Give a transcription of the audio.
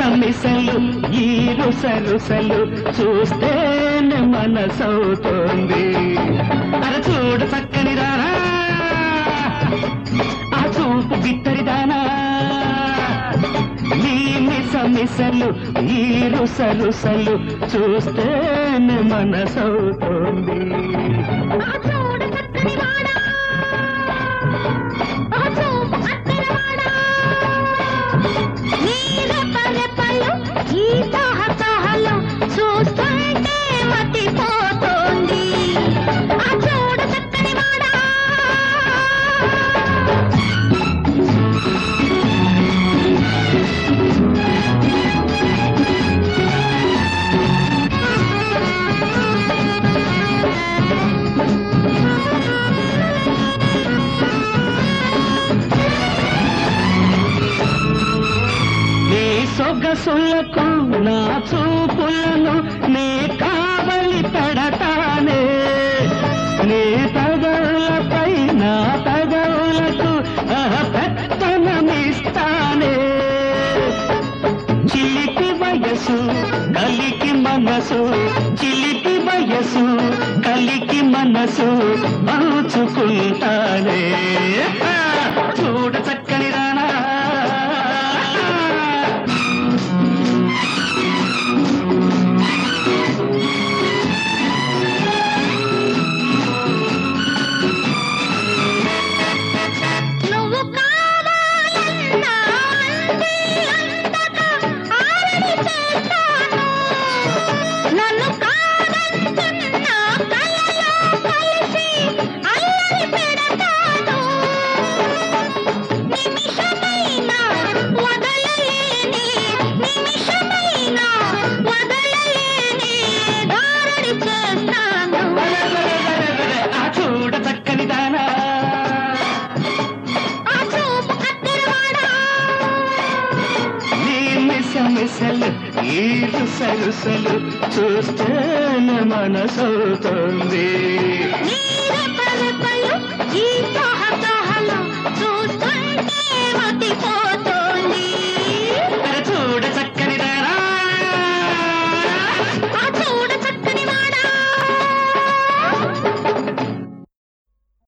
మిసలు ఈ రుసరుసలు చూస్తేనే మనసవుతోంది అర చూడు చక్కని రానా ఆ చూపు బిత్తరిదానా నీ మిస మిసలు ఈ రుసరుసలు చూస్తేనే మనసవుతోంది ఆ చూడు చక్కని వాడా ఆ చూపు అత్తర వాడా నీ రెపరెపలు ఈ తహతహలు చూస్తుంటే మతిపోతోంది ఆ చూడు చక్కని వాడా నీ సొగసులకు నా చూపులను నే కావలి పెడతానే నీ తగవులపై నా తగవులకు అహ పెత్తనమిస్తానే చిలిపి వయసు కలికి మనసు చిలిపి వయసు కలికి మనసు పంచుకుంటానే ఆ, చూడ చక్కని రానా నువ్వు కావాలన్నా అంది అంతగా ఆరడి చేస్తాను నన్ను కాదంటున్నా కలలో కలిసి అల్లరి పెడతాను నిమిషమైనా వదలలేని నిమిషమైనా వదలలేని దారడి చేస్తాను ఆ చూడ చక్కని దానా ఆ చూపు కత్తెరవాడా నీ మిస మిసలు ఈ రుసరుసలు చూస్తేనే మనసవుతోంది నీరెపరెపలు ఈ